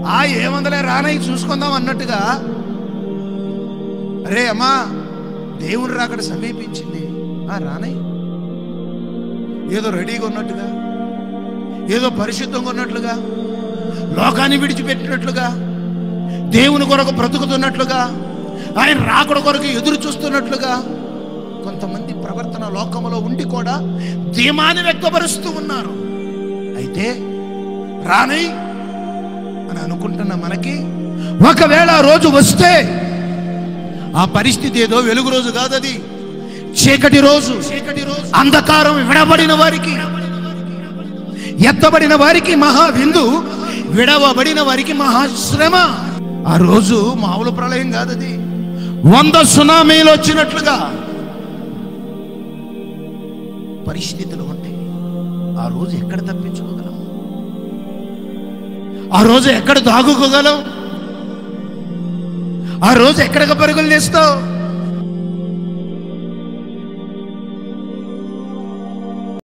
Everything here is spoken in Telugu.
ఆ ఏమందలే రానై చూసుకుందాం అన్నట్టుగా అరే అమ్మా దేవుడు రాకడ సమీపించింది ఆ రానై ఏదో రెడీగా ఉన్నట్టుగా ఏదో పరిశుద్ధంగా ఉన్నట్లుగా లోకాన్ని విడిచిపెట్టినట్లుగా దేవుని కొరకు బ్రతుకుతున్నట్లుగా ఆయన రాకడ కొరకు ఎదురు చూస్తున్నట్లుగా కొంతమంది ప్రవర్తన లోకంలో ఉండి కూడా ధీమాన్ని వ్యక్తపరుస్తూ ఉన్నారు అయితే రానై అని అనుకుంటున్న మనకి ఒకవేళ ఆ రోజు వస్తే ఆ పరిస్థితి ఏదో వెలుగు రోజు కాదు అది చీకటి రోజు చీకటి రోజు అంధకారం విడబడిన వారికి ఎత్తబడిన వారికి మహా విందు విడవబడిన వారికి మహాశ్రమ ఆ రోజు మామూలు ప్రళయం కాదు అది వంద సునామీలు వచ్చినట్లుగా పరిస్థితులు ఉంటాయి ఆ రోజు ఎక్కడ తప్పించుకోగలం ఆ రోజు ఎక్కడ దాగుకోగలం ఆ రోజు ఎక్కడికి పరుగులు తీస్తావు